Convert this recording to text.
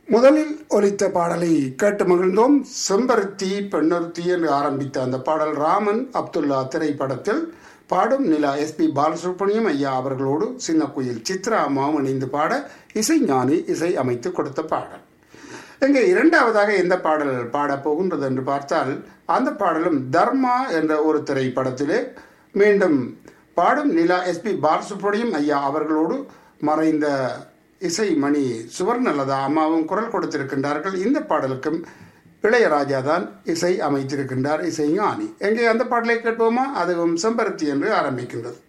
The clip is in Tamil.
முதலில் ஒலித்த பாடலை கேட்டு மகிழ்ந்தோம் செம்பருத்தி பெண்ணொருத்தி என்று ஆரம்பித்த அந்த பாடல் ராமன் அப்துல்லா திரைப்படத்தில் பாடும் நிலா எஸ்பி பாலசுப்ரமணியம் ஐயா அவர்களோடு சின்ன குயில் சித்ரா அம்மாவும் இணைந்து பாட இசைஞானி இசை அமைத்து கொடுத்த பாடல் இங்கே இரண்டாவதாக எந்த பாடல் பாடப் போகின்றது என்று பார்த்தால் அந்த பாடலும் தர்மா என்ற ஒரு திரைப்படத்திலே மீண்டும் பாடும் நிலா எஸ்பி பாலசுப்ரமணியம் ஐயா அவர்களோடு மறைந்த இசை மணி சுவர்ணலதா அம்மாவும் குரல் கொடுத்திருக்கின்றார்கள் இந்த பாடலுக்கும் இளையராஜா தான் இசை அமைத்திருக்கின்றார் இசை ஞானி எங்கே அந்த பாடலை கேட்போமா அதுவும் செம்பருத்தி என்று ஆரம்பிக்கின்றது